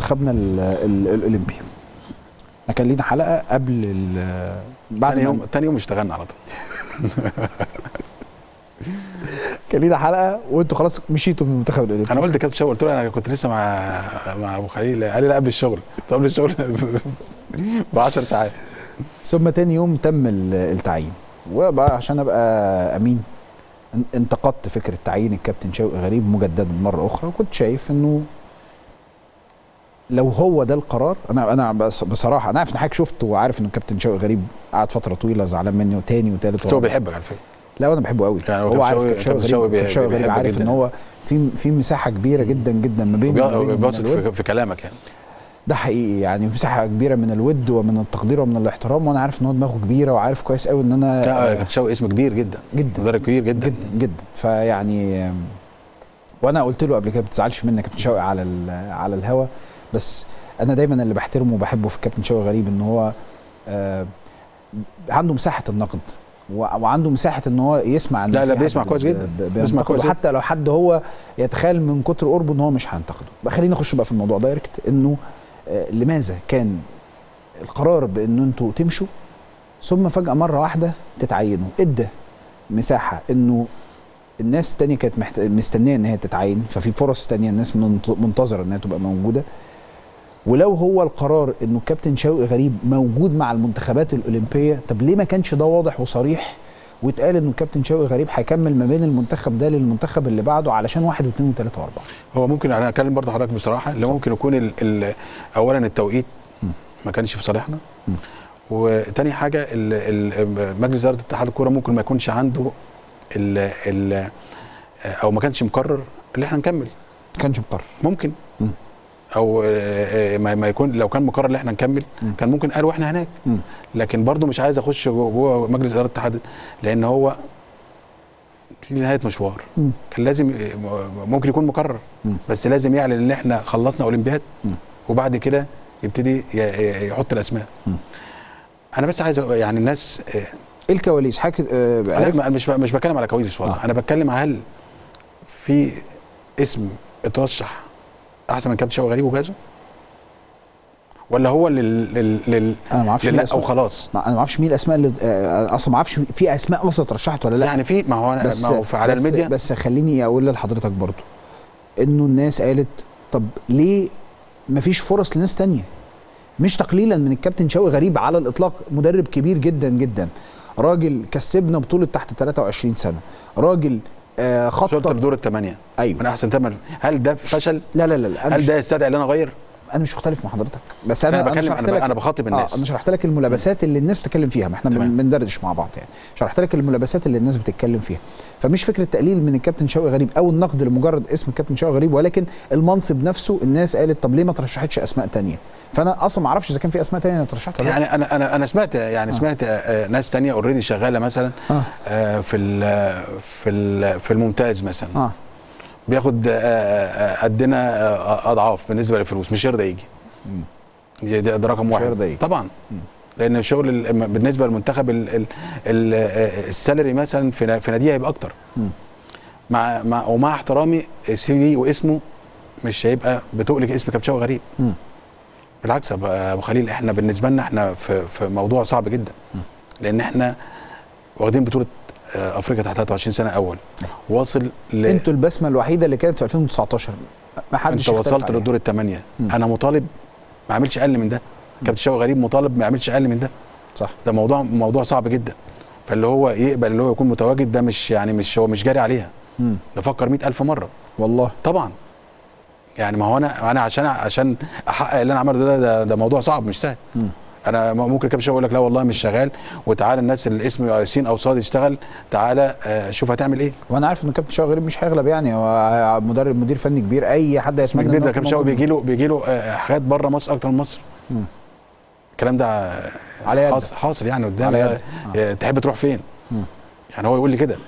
منتخبنا ال- ال- الاولمبي احنا كان لينا حلقه قبل ال- بعد تاني ما يوم تاني يوم اشتغلنا على طول كان لينا حلقه وانتوا خلاص مشيتوا من المنتخب الاولمبي انا قلت كابتن شوقي قلت له انا كنت لسه مع مع ابو خليل قال لي لا قبل الشغل طب قبل الشغل ب 10 ساعات ثم تاني يوم تم ال- التعيين وبقى عشان ابقى امين ان- انتقدت فكره تعيين الكابتن شوقي غريب مجددا مره اخرى وكنت شايف انه لو هو ده القرار انا انا بص- بصراحه انا عارف ان حضرتك شفت وعارف ان الكابتن شوقي غريب قعد فتره طويله زعلان مني وتاني وتالت بس هو ورابع. بيحبك على فكره لا وانا بحبه قوي يعني هو هو عارف كابتن كابتن شوقي- شوقي كابتن غريب شوقي كابتن شوقي غريب بيحبك عارف ان جداً. هو في في مساحه كبيره جدا جدا ما بينه وما بين من بيثق الود. في, في كلامك يعني ده حقيقي يعني مساحه كبيره من الود ومن التقدير ومن الاحترام وانا عارف ان هو دماغه كبيره وعارف كويس قوي ان انا لا كابتن شوقي اسم كبير جدا جدا مدرب كبير جدا جدا جدا فيعني آم، وانا قلت له قبل كده ما تزعلش منك يا كابتن شوقي على ال- على الهوا بس انا دايما اللي بحترمه وبحبه في الكابتن شوقي غريب ان هو آه، عنده مساحه النقد و- وعنده مساحه ان هو يسمع إن لا، في لا، حد بيسمع كويس ب- جدا. ب- بيسمع بينتقده، كويس جدا. حتى لو حد هو يتخيل من كتر قربه ان هو مش هينتقده بقى خلينا نخش بقى في الموضوع دايركت انه آه، لماذا كان القرار بان انتوا تمشوا ثم فجاه مره واحده تتعينوا ادى مساحه انه الناس التانية كانت محت... مستنيه ان هي تتعين ففي فرص تانية الناس منت- منتظره انها تبقى موجوده ولو هو القرار انه الكابتن شوقي غريب موجود مع المنتخبات الاولمبيه طب ليه ما كانش ده واضح وصريح واتقال انه الكابتن شوقي غريب هيكمل ما بين المنتخب ده للمنتخب اللي بعده علشان واحد واثنين وثلاثه واربعه هو ممكن انا اتكلم برضه حضرتك بصراحه اللي ممكن يكون ال ال اولا التوقيت ما كانش في صالحنا مم. وتاني حاجه ال ال مجلس اداره اتحاد الكوره ممكن ما يكونش عنده ال ال او ما كانش مقرر اللي احنا نكمل ما كانش مقرر ممكن مم. او آه، ما ما يكون لو كان مقرر ان احنا نكمل مم. كان ممكن قال واحنا هناك مم. لكن برضه مش عايز اخش جوه جوه مجلس اداره الاتحاد لان هو في نهايه مشوار مم. كان لازم ممكن يكون مقرر مم. بس لازم يعلن ان احنا خلصنا اولمبياد مم. وبعد كده يبتدي ي- ي- يحط الاسماء مم. انا بس عايز أ- يعني الناس آه، ايه الكواليس حكي آه لا عرفت ما- مش ب- مش بتكلم على كواليس والله آه. انا بتكلم هل في اسم اترشح احسن من كابتن شوقي غريب وجازه ولا هو لل لل, لل... انا ما اعرفش مين لل... او الاسماء خلاص ما- انا ما اعرفش مين الاسماء اللي آه، اصلا ما اعرفش في اسماء اصلا اترشحت ولا لا يعني في ما هو أنا بس ما هو في على بس الميديا بس خليني اقول لحضرتك برضو انه الناس قالت طب ليه مفيش فرص لناس تانية مش تقليلا من الكابتن شوقي غريب على الاطلاق مدرب كبير جدا جدا راجل كسبنا بطوله تحت 23 سنه راجل آه شرط خطط الدور الثمانيه ايوه من احسن ثمان هل ده فشل؟ لا لا لا, لا انا هل مش ده يستدعي ان انا اغير؟ انا مش مختلف مع حضرتك بس انا انا بتكلم شرحت انا, ب... لك- أنا بخاطب اه الناس انا شرحت لك الملابسات اللي الناس بتتكلم فيها ما احنا تمام. بن- بندردش مع بعض يعني شرحت لك الملابسات اللي الناس بتتكلم فيها فمش فكره تقليل من الكابتن شوقي غريب او النقد لمجرد اسم الكابتن شوقي غريب ولكن المنصب نفسه الناس قالت طب ليه ما ترشحتش اسماء تانية فانا اصلا ما اعرفش اذا كان في اسماء تانية اترشحت ولا لا. يعني انا انا انا سمعت يعني آه. سمعت آه، ناس تانية اوريدي شغاله مثلا اه آه، في ال في ال في الممتاز مثلا اه بياخد آه، آه، قدنا آه، اضعاف بالنسبه للفلوس مش يرضى يجي مم. ده, ده ده رقم مش واحد هيرضى يجي. طبعا مم. لان الشغل ال- بالنسبه للمنتخب ال- ال- ال- آه، السالري مثلا في نا- في ناديه هيبقى اكتر مم. مع مع ومع احترامي السي في واسمه مش هيبقى بتقلق اسم كابتن شوقي غريب مم. بالعكس يا أبو- ابو خليل احنا بالنسبه لنا احنا في في موضوع صعب جدا لان احنا واخدين بطوله آه، افريقيا تحت 23 سنه اول واصل ل انتوا البسمه الوحيده اللي كانت في 2019 ما حدش انت اختلف وصلت عليها. للدور الثمانيه مم. انا مطالب ما اعملش اقل من ده كابتن شوقي غريب مطالب ما يعملش اقل من ده صح ده موضوع موضوع صعب جدا فاللي هو يقبل اللي هو يكون متواجد ده مش يعني مش هو مش جاري عليها مم. ده فكر مئة ألف مرة والله طبعا يعني ما هو انا انا عشان عشان احقق اللي انا عمله ده ده, ده موضوع صعب مش سهل مم. انا م- ممكن كابتن شوقي يقول لك لا والله مش شغال وتعالى الناس اللي اسمه ياسين او صاد يشتغل تعالى آه، شوف هتعمل ايه وانا عارف ان كابتن شوقي غريب مش هيغلب يعني هو مدرب مدير فني كبير اي حد اسم يتمنى كبير إنه ده يكون كابتن شوقي موجود. بيجي له بيجي له آه، حاجات بره مصر اكتر من مصر مم. الكلام ده آه، على يدك. حاصل حاصل يعني على قدامي يدك. آه، تحب تروح فين مم. يعني هو يقول لي كده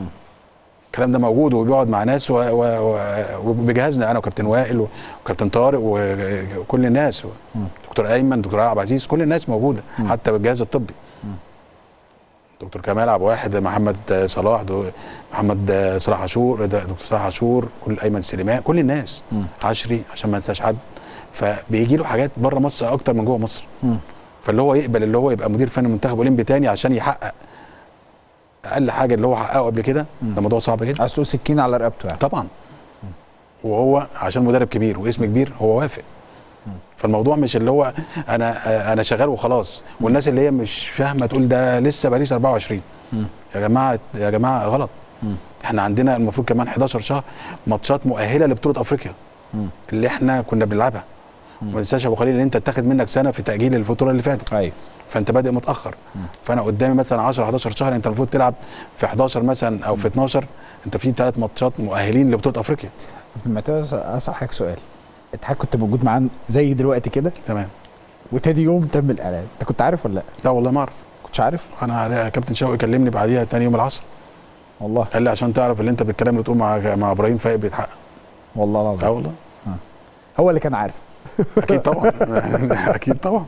الكلام ده موجود وبيقعد مع ناس و- و- و- وبيجهزنا انا وكابتن وائل وكابتن طارق وكل الناس دكتور ايمن دكتور عبد العزيز كل الناس موجوده حتى بالجهاز الطبي دكتور كمال عبد واحد محمد صلاح دو- محمد صلاح عاشور ده دكتور صلاح عاشور كل ايمن سليمان كل الناس عشري عشان ما ننساش حد فبيجي له حاجات بره مصر اكتر من جوه مصر مم. فاللي هو يقبل اللي هو يبقى مدير فني منتخب اولمبي تاني عشان يحقق اقل حاجه اللي هو حققه قبل كده ده موضوع صعب جدا عايز تقول سكين على رقبته يعني طبعا وهو عشان مدرب كبير واسم كبير هو وافق فالموضوع مش اللي هو انا انا شغال وخلاص والناس اللي هي مش فاهمه تقول ده لسه باريس 24 يا جماعه يا جماعه غلط احنا عندنا المفروض كمان 11 شهر ماتشات مؤهله لبطوله افريقيا اللي احنا كنا بنلعبها ما تنساش يا ابو خليل ان انت اتاخد منك سنه في تاجيل البطوله اللي فاتت ايوه فانت بادئ متاخر فانا قدامي مثلا 10 11 شهر انت المفروض تلعب في 11 مثلا او في 12 انت في ثلاث ماتشات مؤهلين لبطوله افريقيا لما اسال حضرتك سؤال انت حضرتك كنت موجود معانا زي دلوقتي كده تمام وتاني يوم تم الاعلان انت كنت عارف ولا لا؟ لا والله ما اعرف كنتش عارف؟ انا كابتن شوقي كلمني بعديها تاني يوم العصر والله قال لي عشان تعرف اللي انت بالكلام اللي تقول مع مع ابراهيم فايق بيتحقق والله العظيم اه والله هو اللي كان عارف اكيد طبعا اكيد طبعا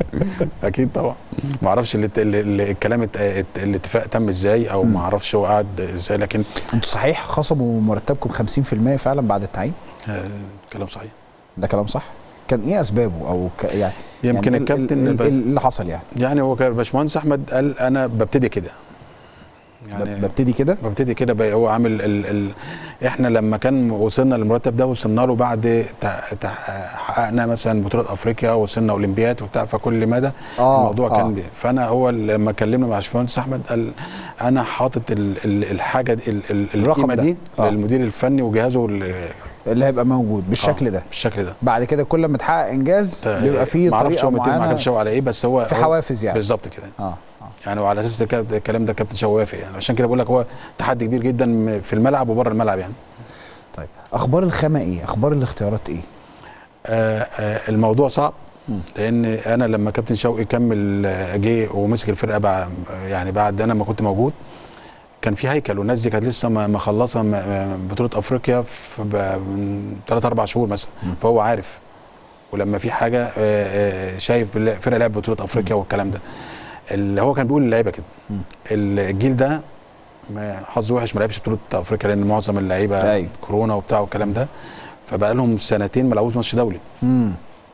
اكيد طبعا ما اعرفش اللي اللي اللي الكلام الت- الت- الاتفاق تم ازاي او ما اعرفش هو قعد ازاي لكن انتوا صحيح خصموا مرتبكم 50% فعلا بعد التعيين آه، كلام صحيح ده كلام صح كان ايه اسبابه او ك... يعني يمكن يعني ال- الكابتن ال- ال- ب- ايه اللي حصل يعني يعني هو كان باشمهندس احمد قال انا ببتدي كده يعني ببتدي كده ببتدي كده بقى هو عامل ال ال احنا لما كان وصلنا للمرتب ده وصلنا له بعد تع- تع- حققنا مثلا بطوله افريقيا وصلنا اولمبياد وبتاع فكل مدى آه، الموضوع آه. كان بي فانا هو لما كلمنا مع باشمهندس احمد قال انا حاطط ال ال الحاجه دي ال ال الرقم القيمه ده. دي آه. للمدير الفني وجهازه ال- اللي هيبقى موجود بالشكل آه، ده بالشكل ده بعد كده كل ما تحقق انجاز بيبقى فيه ما اعرفش طريقه هو متفق مع معينه كابتن شوقي على ايه بس هو في هو- حوافز يعني بالظبط كده اه اه يعني وعلى اساس الك- الكلام ده كابتن شوقي وافق يعني عشان كده بقول لك هو تحدي كبير جدا في الملعب وبره الملعب يعني طيب اخبار الخامه ايه اخبار الاختيارات ايه آه، آه، الموضوع صعب لان انا لما كابتن شوقي كمل آه، جه ومسك الفرقه بعد يعني بعد انا ما كنت موجود كان في هيكل والناس دي كانت لسه ما- مخلصه م- م- بطوله افريقيا في ب- من ثلاث اربع شهور مثلا فهو عارف ولما في حاجه آه، آه، شايف بالله- فرقه لعب بطوله افريقيا والكلام ده اللي هو كان بيقول للعيبه كده الجيل ده ما- حظ وحش ما لعبش بطوله افريقيا لان معظم اللعيبه أيوة. كورونا وبتاع والكلام ده فبقى لهم سنتين ما لعبوش ماتش دولي امم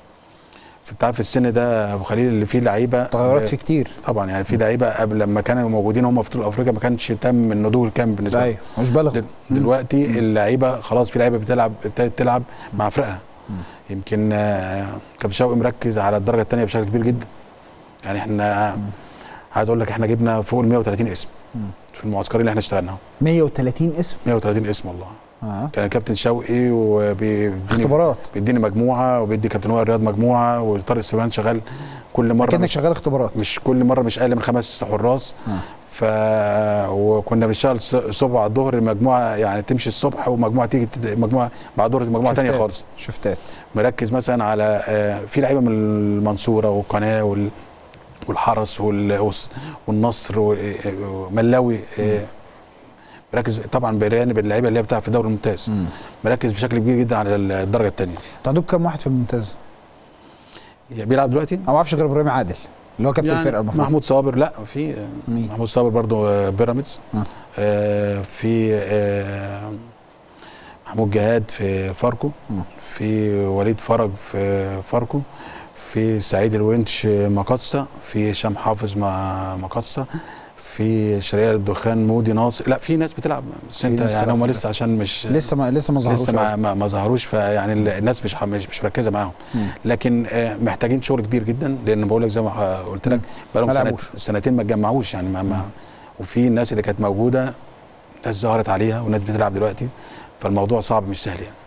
انت عارف السن ده يا ابو خليل اللي فيه لعيبه تغيرات فيه كتير طبعا يعني في لعيبه قبل لما كانوا موجودين هم في بطوله افريقيا ما كانش تم النضوج الكامل بالنسبه لهم ايوه مش بالغ دل- دلوقتي اللعيبه خلاص في لعيبه بتلعب ابتدت تلعب مع فرقها يمكن آه، كابتن شوقي مركز على الدرجه الثانيه بشكل كبير جدا يعني احنا عايز اقول لك احنا جبنا فوق ال 130 اسم في المعسكرين اللي احنا اشتغلناهم 130 اسم 130 اسم والله اه كان كابتن شوقي وبيديني اختبارات بيديني مجموعه وبيدي كابتن وائل رياض مجموعه وطارق السبان شغال كل مره كانك مش, شغال اختبارات مش كل مره مش اقل من خمس حراس آه. ف وكنا بنشتغل الص- الصبح على الظهر مجموعه يعني تمشي الصبح ومجموعه تيجي تد- مجموعه بعد الظهر مجموعه ثانيه شفتات. خالص شفتات مركز مثلا على آه، في لعيبه من المنصوره والقناه وال والحرس وال- والس- والنصر وملاوي مركز طبعا بجانب اللعيبه اللي هي بتلعب في الدوري الممتاز مم. مركز بشكل كبير جدا على الدرجه الثانيه انتوا عندكم كام واحد في الممتاز؟ بيلعب دلوقتي انا ما اعرفش غير ابراهيم عادل اللي هو كابتن يعني الفرقه المفروض محمود صابر لا في آه، مين؟ محمود صابر برضو آه، بيراميدز آه. آه، في آه، محمود جهاد في فاركو مم. في وليد فرج في فاركو في سعيد الونش مقصة في هشام حافظ مع مقصة في شريال الدخان مودي ناصر لا في ناس بتلعب بس في انت ناس يعني بتلعب هم في لسه عشان مش لسه ما لسه ما ظهروش لسه ما, أوي. ما, ما ظهروش فيعني ال- الناس مش مش, مش مركزه معاهم مم. لكن آه، محتاجين شغل كبير جدا لان بقول لك زي ما قلت لك بقى ما لهم لعبوش. سنت سنتين ما اتجمعوش يعني ما, ما وفي الناس اللي كانت موجوده ناس ظهرت عليها وناس بتلعب دلوقتي فالموضوع صعب مش سهل يعني